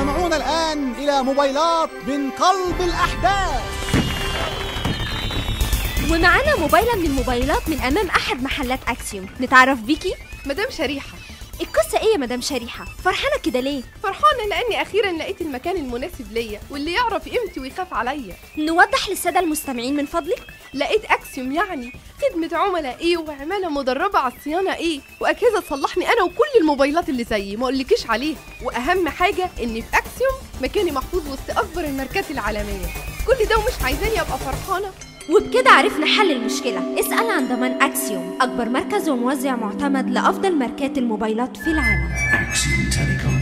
تستمعون الآن إلى موبايلات من قلب الأحداث ومعانا موبايلة من الموبايلات من أمام أحد محلات أكسيوم نتعرف بيكي مدام شريحة القصة إيه يا مدام شريحة فرحانة كده ليه فرحانة لأني أخيرا لقيت المكان المناسب ليا واللي يعرف قيمتي ويخاف عليا نوضح للسادة المستمعين من فضلك لقيت أكسيوم يعني خدمة عملاء إيه وعمالة مدربة على الصيانة إيه وأجهزة تصلحني أنا وكل الموبايلات اللي زيي ما أقولكيش عليها وأهم حاجة إن في أكسيوم مكاني محفوظ وسط أكبر الماركات العالمية كل ده ومش عايزاني أبقى فرحانة وبكده عرفنا حل المشكلة اسأل عن ضمان أكسيوم أكبر مركز وموزع معتمد لأفضل ماركات الموبايلات في العالم Axiom Telecom.